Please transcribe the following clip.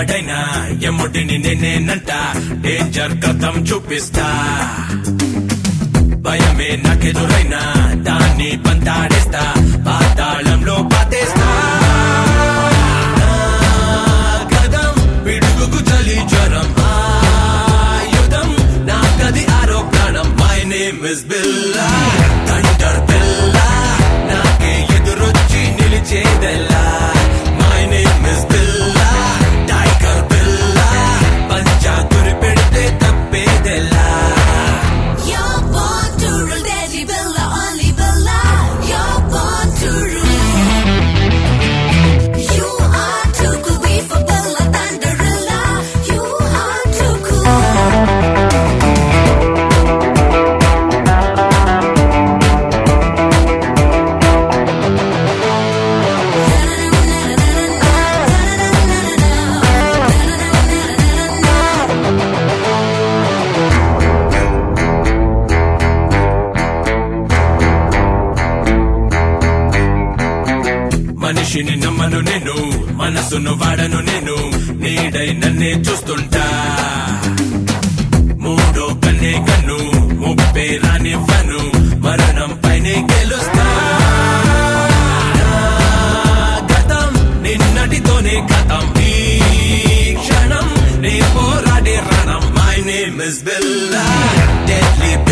వాడైనా ఎమ్ముడిని నేనేనంట డేంజర్ కథం చూపిస్తా భయమే నాకెదురైనా దాన్ని పంతాడేస్తా పాతాళంలో పాతేస్తా కదం పిడుగుకు చలి జ్వరం ఆయుధం నాకది ఆరో ప్రాణం my name is Billa thunder Billa నాకే ఎదురొచ్చి నిలిచేదెల్లా my name is Billa tiger Billa పంచా గురి పెడితే తప్పేదెల్లా You're born to rule, Daddy Bella, only Bella. You're born to rule. You are too cool, we for Bella Thunderella. You are too cool. మనిషిని నమ్మను నేను మనసును వాడను నేను నీడై నన్నే చూస్తుంటా మూడో కన్నే కన్ను ముప్పే రానివ్వను మరణం పైనే గెలుస్తా గతం నిన్నటితోనే గతం ఈ క్షణం నే పోరాడే రణం my name is Billa deadly